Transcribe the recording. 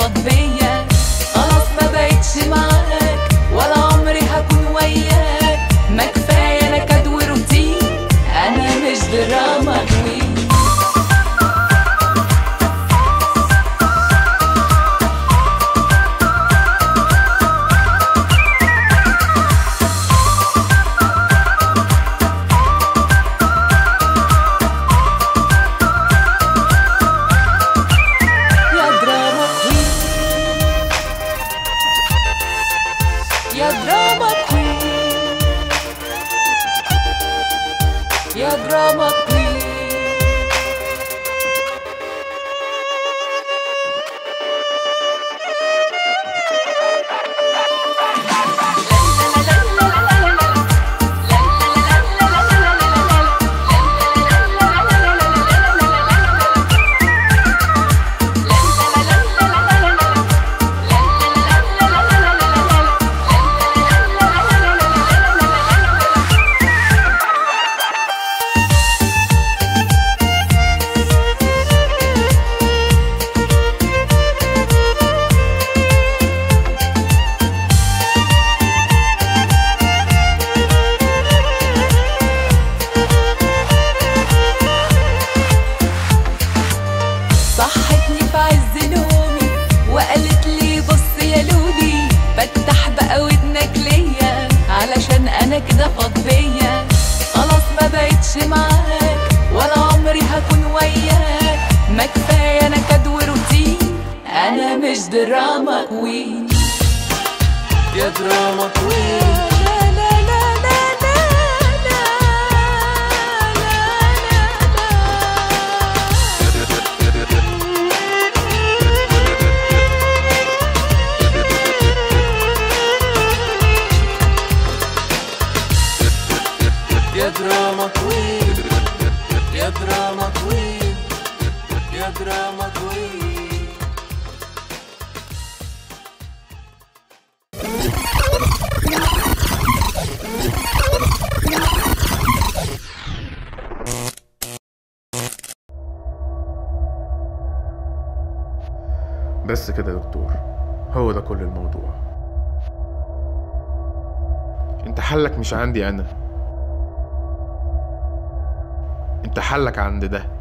فاض بيا خلاص ما بقتش معاك ولا عمري هكون وياك ما كفايه نكد وروتين انا مش دراما كوين يا دراما كوين يا دراما كوين يا دراما كوين صحتني في عز نومي وقالت لي بص يا لولي فتح بقى ودنك ليا علشان انا كده فاض بيا خلاص ما بقتش معاك ولا عمري هكون وياك ما كفايه نكد وروتين انا مش دراما كوين يا دراما كوين لا لا لا لا لا لا يا دراما كوين يا دراما كوين يا دراما كوين بس كده يا دكتور هو ده كل الموضوع انت حلك مش عندي انا انت حلك عند ده